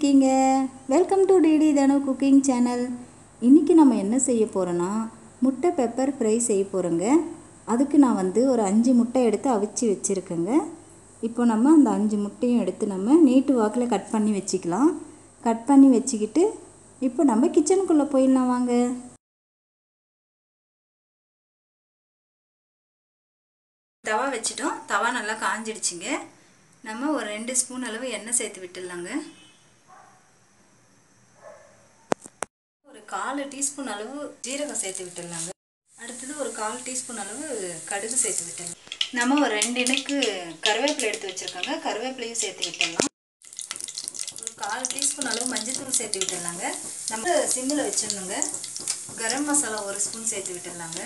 இருக்கீங்க welcome to DD Thanu cooking channel இன்றைக்கி நம்ம என்ன செய்ய போகிறோன்னா முட்டை பெப்பர் ஃப்ரை செய்ய போகிறோங்க அதுக்கு நான் வந்து ஒரு அஞ்சு முட்டை எடுத்து அவிச்சு வச்சுருக்கேங்க இப்போ நம்ம அந்த அஞ்சு முட்டையும் எடுத்து நம்ம நீட்டு வாக்கில் கட் பண்ணி வச்சுக்கலாம் கட் பண்ணி வச்சுக்கிட்டு இப்போ நம்ம கிச்சனுக்குள்ளே போயிடலாம் வாங்க தவா வச்சுட்டோம் தவா நல்லா காஞ்சிடுச்சுங்க நம்ம ஒரு ரெண்டு ஸ்பூன் அளவு எண்ணெய் சேர்த்து விட்டுடலாங்க ஒரு கால் டீஸ்பூன் அளவு ஜீரகம் சேர்த்து விட்டுடலாங்க அடுத்தது ஒரு கால் டீஸ்பூன் அளவு கடுகு சேர்த்து விட்டுடலாம் நம்ம ஒரு ரெண்டு இனுக்கு கருவேப்பிலை எடுத்து வச்சுருக்கோங்க கருவேப்பிலையும் சேர்த்து விட்டுடலாம் ஒரு கால் டீஸ்பூன் அளவு மஞ்சள்தூள் சேர்த்து விட்டுடலாங்க நம்ம சிம்மில் வச்சிடணுங்க கரம் மசாலா ஒரு ஸ்பூன் சேர்த்து விட்டுடலாங்க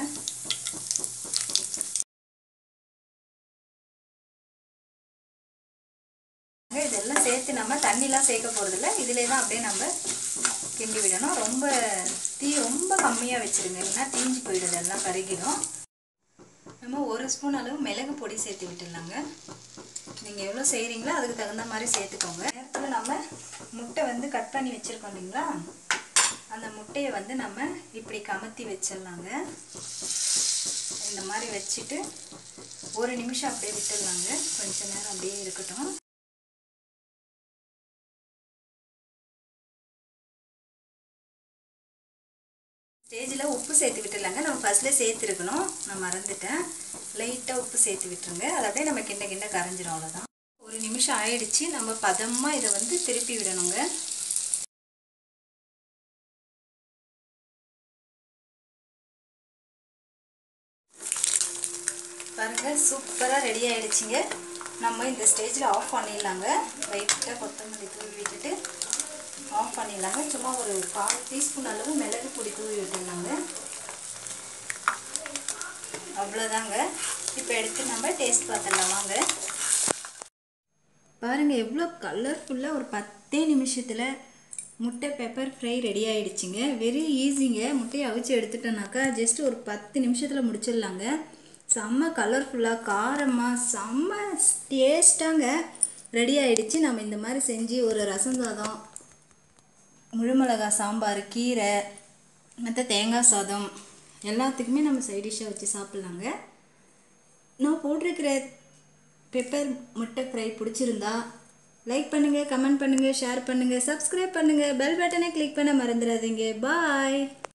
இதெல்லாம் சேர்த்து நம்ம தண்ணிலாம் சேர்க்க போகிறதில்ல இதிலே தான் அப்படியே நம்ம கிண்டி விடணும் ரொம்ப தீ ரொம்ப கம்மியாக வச்சுருங்க இல்லைன்னா தீஞ்சு போயிடுது எல்லாம் கருகிடும் நம்ம ஒரு ஸ்பூன் அளவு மிளகு பொடி சேர்த்து விட்டுடலாங்க நீங்கள் எவ்வளோ செய்கிறீங்களோ அதுக்கு தகுந்த மாதிரி சேர்த்துக்கோங்க நேரத்தில் நம்ம முட்டை வந்து கட் பண்ணி வச்சுருக்கோம் இல்லைங்களா அந்த முட்டையை வந்து நம்ம இப்படி கமத்தி வச்சிடலாங்க இந்த மாதிரி வச்சுட்டு ஒரு நிமிஷம் அப்படியே விட்டுடலாங்க கொஞ்ச நேரம் அப்படியே இருக்கட்டும் ஸ்டேஜில் உப்பு சேர்த்து விட்டுலாங்க நம்ம ஃபஸ்ட்லேயே சேர்த்துருக்கணும் நான் மறந்துட்டேன் லைட்டாக உப்பு சேர்த்து விட்டுருங்க அதை அப்படியே நம்ம கிண்ட கிண்ட கரைஞ்சிரும் அவ்வளோதான் ஒரு நிமிஷம் ஆயிடுச்சு நம்ம பதமாக இதை வந்து திருப்பி விடணுங்க பாருங்கள் சூப்பராக ரெடி ஆகிடுச்சிங்க நம்ம இந்த ஸ்டேஜில் ஆஃப் பண்ணிடலாங்க லைட்டாக கொத்தமல்லி தூவி விட்டுட்டு ஆஃப் பண்ணிடலாங்க சும்மா ஒரு கால் டீஸ்பூன் அளவு மிளகு பொடி தூவி விட்டுடலாங்க அவ்வளோதாங்க இப்போ எடுத்து நம்ம டேஸ்ட் பார்த்துடலாம் வாங்க பாருங்கள் எவ்வளோ கலர்ஃபுல்லாக ஒரு பத்தே நிமிஷத்தில் முட்டை பெப்பர் ஃப்ரை ரெடி ஆகிடுச்சிங்க வெரி ஈஸிங்க முட்டையை அவிச்சு எடுத்துட்டோன்னாக்கா ஜஸ்ட் ஒரு பத்து நிமிஷத்தில் முடிச்சிடலாங்க செம்ம கலர்ஃபுல்லாக காரமாக செம்ம டேஸ்ட்டாங்க ரெடி ஆகிடுச்சு நம்ம இந்த மாதிரி செஞ்சு ஒரு ரசம் சாதம் முழுமிளகா சாம்பார் கீரை மற்ற தேங்காய் சாதம் எல்லாத்துக்குமே நம்ம சைட் டிஷ்ஷாக வச்சு சாப்பிட்லாங்க நான் போட்டிருக்கிற பெப்பர் முட்டை ஃப்ரை பிடிச்சிருந்தா லைக் பண்ணுங்கள் கமெண்ட் பண்ணுங்கள் ஷேர் பண்ணுங்கள் சப்ஸ்கிரைப் பண்ணுங்கள் பெல் பட்டனை கிளிக் பண்ண மறந்துடாதீங்க பாய்